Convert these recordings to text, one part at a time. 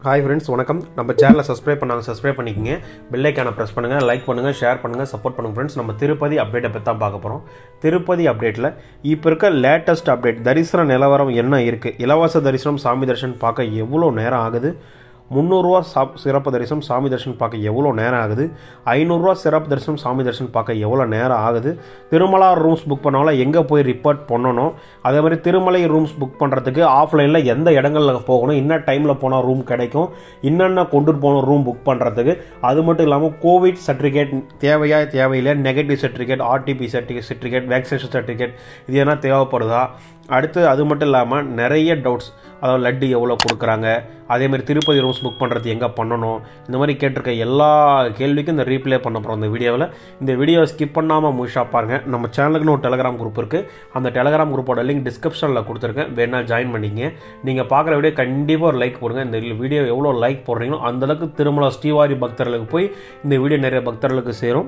hi friends வணக்கம் நம்ம சேனலை சப்ஸ்கிரைப் பண்ணாங்க சப்ஸ்கிரைப் பண்ணிக்கங்க பெல்லைக்கான ப்ரெஸ் பண்ணுங்கள் லைக் பண்ணுங்கள் ஷேர் பண்ணுங்கள் சப்போர்ட் பண்ணுங்கள் ஃப்ரெண்ட்ஸ் நம்ம திருப்பதி அப்டேட்டை பற்றி தான் பார்க்க போகிறோம் திருப்பதி அப்டேட்டில் இப்போ இருக்க லேட்டஸ்ட் அப்டேட் தரிசன நிலவரம் என்ன இருக்குது இலவச தரிசனம் சாமி தரிசனம் பார்க்க எவ்வளோ நேரம் ஆகுது முந்நூறுரூவா சா சிறப்பு தரிசனம் சாமி தரிசனம் பார்க்க எவ்வளோ நேரம் ஆகுது ஐநூறுரூவா சிறப்பு தரிசனம் சாமி தரிசனம் பார்க்க எவ்வளோ நேரம் ஆகுது திருமலா ரூம்ஸ் புக் பண்ணாலும் எங்கே போய் ரிப்போர்ட் பண்ணணும் அதே மாதிரி திருமலை ரூம்ஸ் புக் பண்ணுறதுக்கு ஆஃப்லைனில் எந்த இடங்களில் போகணும் என்ன டைமில் போனால் ரூம் கிடைக்கும் என்னென்ன கொண்டுட்டு போகணும் ரூம் புக் பண்ணுறதுக்கு அது மட்டும் இல்லாமல் கோவிட் சர்டிஃபிகேட் தேவையா தேவையில்லை negative certificate RTP certificate certificate vaccination certificate இது என்ன தேவைப்படுதா அடுத்து அது மட்டும் இல்லாமல் நிறைய டவுட்ஸ் அதாவது லட்டு எவ்வளோ கொடுக்குறாங்க அதேமாதிரி திருப்பதி ரூம்ஸ் புக் பண்ணுறது எங்கே பண்ணணும் இந்த மாதிரி கேட்டிருக்க எல்லா கேள்விக்கும் இந்த ரீப்ளே பண்ண போகிறோம் இந்த வீடியோவில் இந்த வீடியோவை ஸ்கிப் பண்ணாமல் முழுஷாக பாருங்கள் நம்ம சேனலுக்குன்னு ஒரு டெலகிராம் குரூப் இருக்குது அந்த டெலகிராம் குரூப்போட லிங்க் டிஸ்கிரிப்ஷனில் கொடுத்துருக்கேன் வேணால் ஜாயின் பண்ணிங்க நீங்கள் பார்க்குற வீடியோ கண்டிப்பாக ஒரு லைக் போடுங்க இந்த வீடியோ எவ்வளோ லைக் போடுறீங்களோ அந்தளவுக்கு திருமலா ஸ்ரீவாரி பக்தர்களுக்கு போய் இந்த வீடியோ நிறைய பக்தர்களுக்கு சேரும்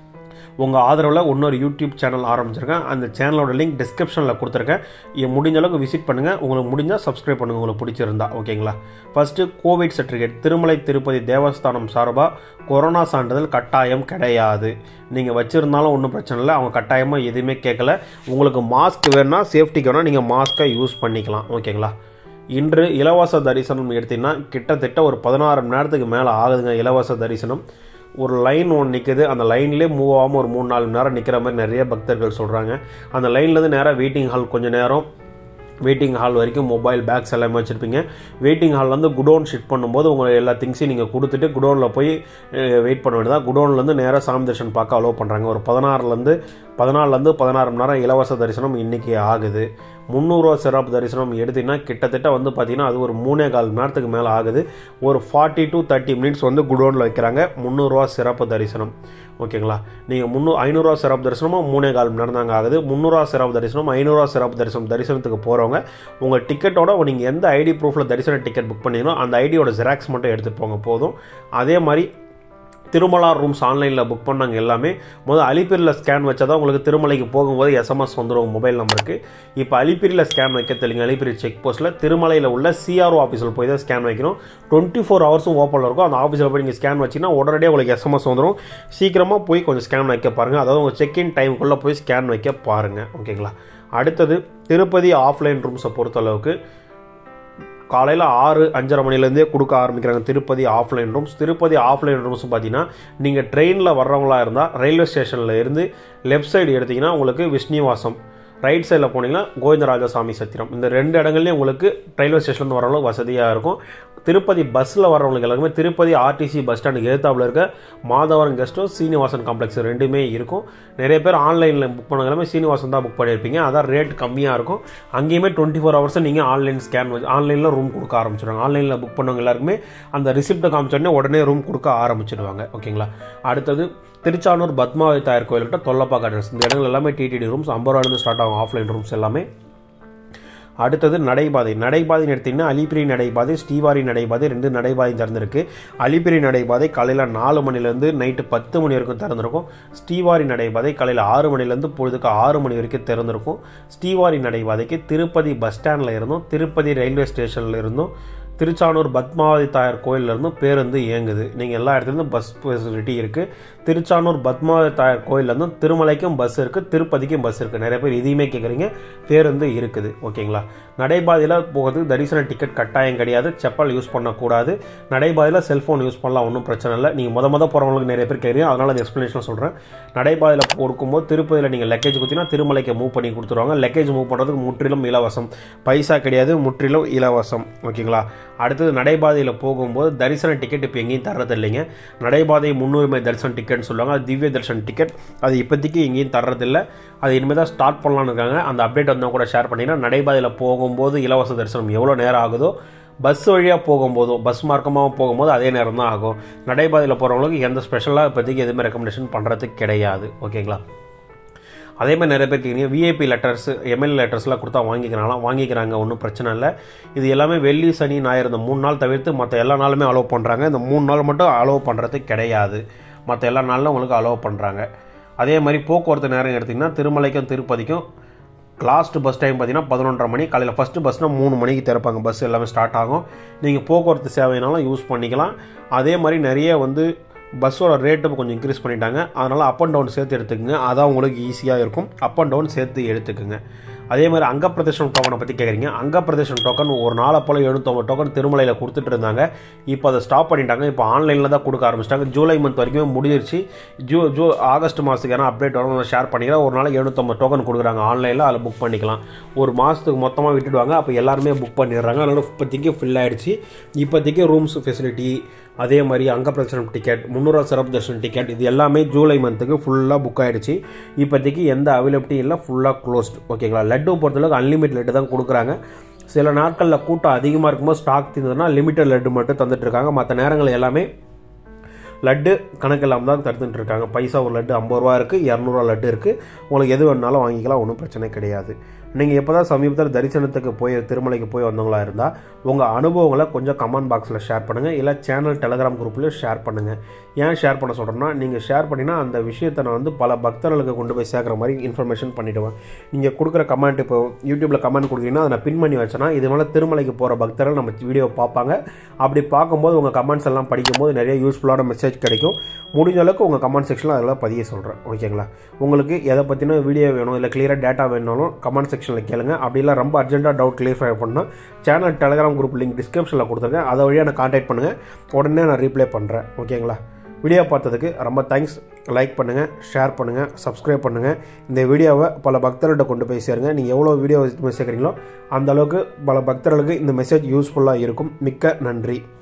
உங்கள் ஆதரவில் இன்னொரு யூடியூப் சேனல் ஆரம்பிச்சிருக்கேன் அந்த சேனலோட லிங்க் டிஸ்கிரிப்ஷனில் கொடுத்துருக்கேன் இ- முடிஞ்ச அளவுக்கு விசிட் பண்ணுங்கள் உங்களுக்கு முடிஞ்சால் சப்ஸ்கிரைப் பண்ணுங்கள் உங்களுக்கு பிடிச்சிருந்தா ஓகேங்களா first Covid certificate Tirumala Tirupati Devasthanam சார்பாக கொரோனா சான்றிதழ் கட்டாயம் கிடையாது நீங்கள் வச்சுருந்தாலும் ஒன்றும் பிரச்சனை இல்லை அவங்க கட்டாயமாக எதுவுமே கேட்கல உங்களுக்கு மாஸ்க் வேணும்னா சேஃப்டிக்கு வேணால் நீங்கள் மாஸ்க்கை யூஸ் பண்ணிக்கலாம் ஓகேங்களா இன்று இலவச தரிசனம் எடுத்தீங்கன்னா கிட்டத்தட்ட ஒரு பதினாறு மணி நேரத்துக்கு மேலே ஆகுதுங்க இலவச தரிசனம் ஒரு லைன் ஒன்று நிற்குது அந்த லைன்லேயே மூவ் ஆகாமல் ஒரு மூணு நாலு மணி நேரம் நிற்கிற மாதிரி நிறைய பக்தர்கள் சொல்கிறாங்க அந்த லைன்லேருந்து நேராக வெயிட்டிங் ஹால் கொஞ்சம் நேரம் வெயிட்டிங் ஹால் வரைக்கும் மொபைல் பேக்ஸ் எல்லாமே வச்சுருப்பீங்க வெயிட்டிங் ஹால் வந்து குடோன் ஷிஃப்ட் பண்ணும்போது உங்கள் எல்லா திங்ஸையும் நீங்கள் கொடுத்துட்டு குடோனில் போய் வெயிட் பண்ண வேண்டியதா குடோன்லேருந்து நேராக சாமி தரிசனம் பார்க்க அலோவ் பண்ணுறாங்க ஒரு பதினாறுலேருந்து பதினாலுலேருந்து பதினாறு மணி நேரம் இலவச தரிசனம் இன்றைக்கி ஆகுது முந்நூறுரூவா சிறப்பு தரிசனம் எடுத்தீங்கன்னா கிட்டத்தட்ட வந்து பார்த்தீங்கன்னா அது ஒரு மூணே கால் மணி நேரத்துக்கு மேலே ஆகுது ஒரு ஃபார்ட்டி டு தேர்ட்டி மினிட்ஸ் வந்து குடோனில் வைக்கிறாங்க முந்நூறுரூவா சிறப்பு தரிசனம் ஓகேங்களா நீங்கள் முந்நூ ஐநூறுரூவா சிறப்பு தரிசனமும் மூணே கால் மணி நேரம் தாங்க ஆகுது முந்நூறுரூவா சிறப்பு தரிசனம் ஐநூறுரூவா சிறப்பு தரிசனம் தரிசனத்துக்கு போகிறவங்க உங்கள் டிக்கெட்டோட நீங்கள் எந்த ஐடி ப்ரூஃபில் தரிசன டிக்கெட் புக் பண்ணீங்களோ அந்த ஐடியோட ஜெராக்ஸ் மட்டும் எடுத்துகிட்டு போங்க போதும் அதே மாதிரி திருமலா ரூம்ஸ் ஆன்லைனில் புக் பண்ணாங்க எல்லாமே முதல் அலிப்பிரியில் ஸ்கேன் வச்சா தான் உங்களுக்கு திருமலைக்கு போகும்போது எஸ்எம்எஸ் வந்துடும் மொபைல் நம்பருக்கு இப்போ அலிப்பிரியில் ஸ்கேன் வைக்க தெரியல அலிப்பிரி செக் போஸ்ட்டில் திருமலையில் உள்ள சிஆர்ஓ ஆஃபீஸில் போய் தான் ஸ்கேன் வைக்கணும் டுவெண்ட்டி ஃபோர் ஹவர்ஸும் ஓப்பனில் இருக்கும் அந்த ஆஃபீஸில் போய் நீங்கள் ஸ்கேன் வச்சிங்கன்னா உடனடியாக உங்களுக்கு எஸ்எம்எஸ் வந்துடும் சீக்கிரமாக போய் கொஞ்சம் ஸ்கேன் வைக்க பாருங்கள் அதாவது உங்கள் செக்இன் டைமுக்குள்ளே போய் ஸ்கேன் வைக்க பாருங்கள் ஓகேங்களா அடுத்தது திருப்பதி ஆஃப்லைன் ரூம்ஸை பொறுத்தளவுக்கு காலையில் ஆறு அஞ்சரை மணிலேருந்தே கொடுக்க ஆரம்பிக்கிறாங்க Tirupati offline rooms Tirupati offline rooms பார்த்தீங்கன்னா நீங்கள் ட்ரெயினில் வர்றவங்களா இருந்தால் ரயில்வே ஸ்டேஷனில் இருந்து லெஃப்ட் சைடு எடுத்தீங்கன்னா உங்களுக்கு விஷ்ணிவாசம் ரைட் சைடில் போனீங்கன்னா கோவிந்தராஜசாமி சத்திரம் இந்த ரெண்டு இடங்கள்லையும் உங்களுக்கு ரயில்வே ஸ்டேஷன்லேருந்து வரவங்களுக்கு வசதியாக இருக்கும் திருப்பதி பஸ்ஸில் வரவங்களுக்கு எல்லாருமே திருப்பதி ஆர்டிசி பஸ் ஸ்டாண்டுக்கு எதிர்த்தாப்புல இருக்க Madhavaram guest house Srinivasan complex ரெண்டுமே இருக்கும் நிறைய பேர் ஆன்லைனில் புக் பண்ண எல்லாமே சீனிவாசன் தான் புக் பண்ணியிருப்பீங்க அதான் ரேட் கம்மியாக இருக்கும் அங்கேயுமே டுவெண்ட்டி ஃபோர் ஹவர்ஸ் நீங்கள் ஆன்லைன் ஸ்கேன் வச்சு ஆன்லைனில் ரூம் கொடுக்க ஆரம்பிச்சிடுவாங்க ஆன்லைனில் புக் பண்ணவங்க எல்லாருக்குமே அந்த ரிசிப்ட்டை காமிச்சோடனே உடனே ரூம் கொடுக்க ஆரம்பிச்சிடுவாங்க ஓகேங்களா அடுத்தது திருச்சானூர் பத்மாவதி தாயர் கோயில்கிட்ட தொல்லப்பா கார்டன்ஸ் இந்த இடங்கள் எல்லாமே டிடிடி ரூம்ஸ் ஐம்பது ரூபாயிலிருந்து ஸ்டார்ட் ஆகும் ஆஃப்லைன் ரூம்ஸ் எல்லாமே அடுத்தது நடைபாதை நடைபாதைன்னு எடுத்திங்கன்னா அலிபிரி நடைபாதை ஸ்ரீவாரி நடைபாதை ரெண்டு நடைபாதை திறந்திருக்கு அலிபிரி நடைபாதை காலையில் நாலு மணிலேருந்து நைட்டு பத்து மணி வரைக்கும் திறந்திருக்கும் ஸ்ரீவாரி நடைபாதை காலையில் ஆறு மணிலேருந்து பொழுதுக்கு ஆறு மணி வரைக்கும் திறந்திருக்கும் ஸ்ரீவாரி நடைபாதைக்கு திருப்பதி பஸ் ஸ்டாண்டில் இருந்தும் திருப்பதி ரயில்வே ஸ்டேஷனில் இருந்தும் திருச்சானூர் பத்மாவதி தாயார் கோயில்ல இருந்தும் பேருந்து இயங்குது நீங்கள் எல்லா இடத்துலேருந்தும் பஸ் ஃபெசிலிட்டி இருக்குது திருச்சானூர் பத்மாவதி தாயார் கோயிலேருந்தும் திருமலைக்கும் பஸ் இருக்குது திருப்பதிக்கும் பஸ் இருக்குது நிறைய பேர் இதையுமே கேட்குறீங்க பேருந்து இருக்குது ஓகேங்களா நடைபாதையில் போகிறதுக்கு தரிசன டிக்கெட் கட்டாயம் கிடையாது செப்பல் யூஸ் பண்ணக்கூடாது நடைபாதையில் செல்ஃபோன் யூஸ் பண்ணலாம் ஒன்றும் பிரச்சனை இல்லை நீங்கள் முத முத போகிறவங்களுக்கு நிறைய பேர் கேட்குறீங்க அதனால் அந்த எக்ஸ்ப்ளனேஷன் சொல்கிறேன் நடைபாதையில் கொடுக்கும்போது திருப்பதியில் நீங்கள் லக்கேஜ் கொடுத்தீங்கன்னா திருமலைக்கு மூவ் பண்ணி கொடுத்துருவாங்க லக்கேஜ் மூவ் பண்ணுறதுக்கு முற்றிலும் இலவசம் பைசா கிடையாது முற்றிலும் இலவசம் ஓகேங்களா அடுத்தது நடைபாதையில் போகும்போது தரிசன டிக்கெட் இப்போ எங்கேயும் தர்றது இல்லைங்க நடைபாதை முன்னுரிமை தரிசன டிக்கெட்னு சொல்லுவாங்க அது திவ்ய தர்ஷன் டிக்கெட் அது இப்போதைக்கு எங்கேயும் தர்றதில்ல அது இனிமேல் தான் ஸ்டார்ட் பண்ணலான்னு இருக்காங்க அந்த அப்டேட் வந்தால் கூட ஷேர் பண்ணிங்கன்னா நடைபாதையில் போகும்போது இலவச தரிசனம் எவ்வளோ நேரம் ஆகுதோ பஸ் வழியாக போகும்போதும் பஸ் மார்க்கமாக போகும்போது அதே நேரம் தான் ஆகும் நடைபாதையில் போகிறவங்களுக்கு எந்த ஸ்பெஷலாக இப்போதைக்கு எதுவுமே ரெக்கமெண்டேஷன் பண்ணுறது கிடையாது ஓகேங்களா அதே மாதிரி நிறைய பேர் கேட்குறீங்க விஐபி லெட்டர்ஸ் எம்எல்ஏ லெட்டர்ஸ்லாம் கொடுத்தா வாங்கிக்கிறாங்களாம் வாங்கிக்கிறாங்க ஒன்றும் பிரச்சனை இல்லை இது எல்லாமே வெள்ளி சனி ஞாயிறு இந்த மூணு நாள் தவிர்த்து மற்ற எல்லா நாளுமே அலோவ் பண்ணுறாங்க இந்த மூணு நாள் மட்டும் அலோவ் பண்ணுறது கிடையாது மற்ற எல்லா நாளிலும் உங்களுக்கு அலோவ் பண்ணுறாங்க அதே மாதிரி போக்குவரத்து நேரம் எடுத்திங்கன்னா திருமலைக்கும் திருப்பதிக்கும் லாஸ்ட் பஸ் டைம் பார்த்தீங்கன்னா பதினொன்றரை மணி காலையில் ஃபஸ்ட்டு பஸ்னால் மூணு மணிக்கு திறப்பாங்க பஸ் எல்லாமே ஸ்டார்ட் ஆகும் நீங்கள் போக்குவரத்து சேவைனாலும் யூஸ் பண்ணிக்கலாம் அதே மாதிரி நிறைய வந்து பஸ்ஸோட ரேட்டும் கொஞ்சம் இன்க்ரீஸ் பண்ணிட்டாங்க அதனால் அப் அண்ட் டவுன் சேர்த்து எடுத்துக்கோங்க அதான் உங்களுக்கு ஈஸியாக இருக்கும் அப் அண்ட் டவுன் சேர்த்து எடுத்துக்கோங்க அதே மாதிரி அங்க பிரதேசம் டோக்கனை பற்றி கேட்குறீங்க அங்க பிரதேசம் டோக்கன் ஒரு நாளை போல் எழுநூத்தொம்பது டோக்கன் திருமலையில் கொடுத்துட்டு இருந்தாங்க இப்போ அதை ஸ்டாப் பண்ணிட்டாங்க இப்போ ஆன்லைனில் தான் கொடுக்க ஆரம்பிச்சிட்டாங்க ஜூலை மந்த் வரைக்கும் முடிஞ்சிருச்சு ஜூ ஜூ ஆகஸ்ட் மாதத்துக்கு ஏன்னா அப்டேட் வரும் நான் ஷேர் பண்ணிக்கிறேன் ஒரு நாளைக்கு எழுநூத்தொம்பது டோக்கன் கொடுக்குறாங்க ஆன்லைனில் அதில் புக் பண்ணிக்கலாம் ஒரு மாதத்துக்கு மொத்தமாக விட்டுடுவாங்க அப்போ எல்லாருமே புக் பண்ணிடுறாங்க அதனால் இப்போதைக்கு ஃபில் ஆகிடுச்சு இப்போதைக்கு ரூம்ஸ் ஃபெசிலிட்டி அதே மாதிரி அங்க பிரதர்ஷனம் டிக்கெட் முந்நூறுவா சிறப்பு தர்ஷன் டிக்கெட் இது எல்லாமே ஜூலை மந்த்துக்கு ஃபுல்லாக புக் ஆகிடுச்சு இப்போதைக்கு எந்த அவைலபிலிட்டி இல்லை ஃபுல்லாக க்ளோஸ்ட் ஓகேங்களா லட்டு பொறுத்தளவுக்கு அன்லிமிட் லட்டு தான் கொடுக்குறாங்க சில நாட்களில் கூட்டம் அதிகமாக இருக்கும்போது ஸ்டாக் தீர்ந்ததுன்னா லிமிட்டட் லட்டு மட்டும் தந்துட்டு இருக்காங்க மற்ற நேரங்கள் எல்லாமே லட்டு கணக்கு இல்லாமல் தான் தடுத்துட்டு இருக்காங்க பைசா ஒரு லட்டு ஐம்பது ரூபா இருக்குது இரநூறுவா லட்டு இருக்குது உங்களுக்கு எது வேணாலும் வாங்கிக்கலாம் ஒன்றும் பிரச்சனை கிடையாது நீங்கள் எப்போ தான் சமீபத்தில் தரிசனத்துக்கு போய் திருமலைக்கு போய் வந்தவங்களா இருந்தால் உங்கள் அனுபவங்களை கொஞ்சம் கமெண்ட் பாக்ஸில் ஷேர் பண்ணுங்கள் இல்லை சேனல் டெலகிராம் குரூப்லேயும் ஷேர் பண்ணுங்கள் ஏன் ஷேர் பண்ண சொல்கிறேன்னா நீங்கள் ஷேர் பண்ணினா அந்த விஷயத்தை நான் வந்து பல பக்தர்களுக்கு கொண்டு போய் சேர்க்குற மாதிரி இன்ஃபர்மேஷன் பண்ணிவிடுவேன் நீங்கள் கொடுக்குற கமெண்ட் இப்போ யூடியூப்பில் கமெண்ட் கொடுக்குறீங்கன்னா அதை நான் பின் பண்ணி வச்சேன்னா இதனால திருமலைக்கு போகிற பக்தர்கள் நம்ம வீடியோ பார்ப்பாங்க அப்படி பார்க்கும்போது உங்கள் கமெண்ட்ஸ் எல்லாம் படிக்கும்போது நிறைய யூஸ்ஃபுல்லான மெசேஜ் கிடைக்கும் முடிஞ்ச அளவுக்கு உங்கள் கமெண்ட் செக்ஷனில் அதெல்லாம் பதிய சொல்கிறேன் ஓகேங்களா உங்களுக்கு எதை பற்றின வீடியோ வேணும் இல்லை கிளியராக டேட்டா வேணும்னாலும் கமெண்ட் செக்ஷனில் கேளுங்க அப்படி இல்லை ரொம்ப அர்ஜென்ட்டாக டவுட் கிளியர்ஃபை பண்ணால் சேனல் டெலகிராம் குரூப் லிங்க் டிஸ்கிரிப்ஷனில் கொடுத்துருக்கேன் அதை வழியாக நான் காண்டாக்ட் பண்ணுங்கள் உடனே நான் ரீப்ளை பண்ணுறேன் ஓகேங்களா வீடியோ பார்த்ததுக்கு ரொம்ப தேங்க்ஸ் லைக் பண்ணுங்கள் ஷேர் பண்ணுங்கள் சப்ஸ்கிரைப் பண்ணுங்கள் இந்த வீடியோவை பல பக்தர்கள்ட்ட கொண்டு போய் சேருங்க நீங்கள் எவ்வளோ வீடியோ சேர்க்குறீங்களோ அந்த அளவுக்கு பல பக்தர்களுக்கு இந்த மெசேஜ் யூஸ்ஃபுல்லாக இருக்கும் மிக்க நன்றி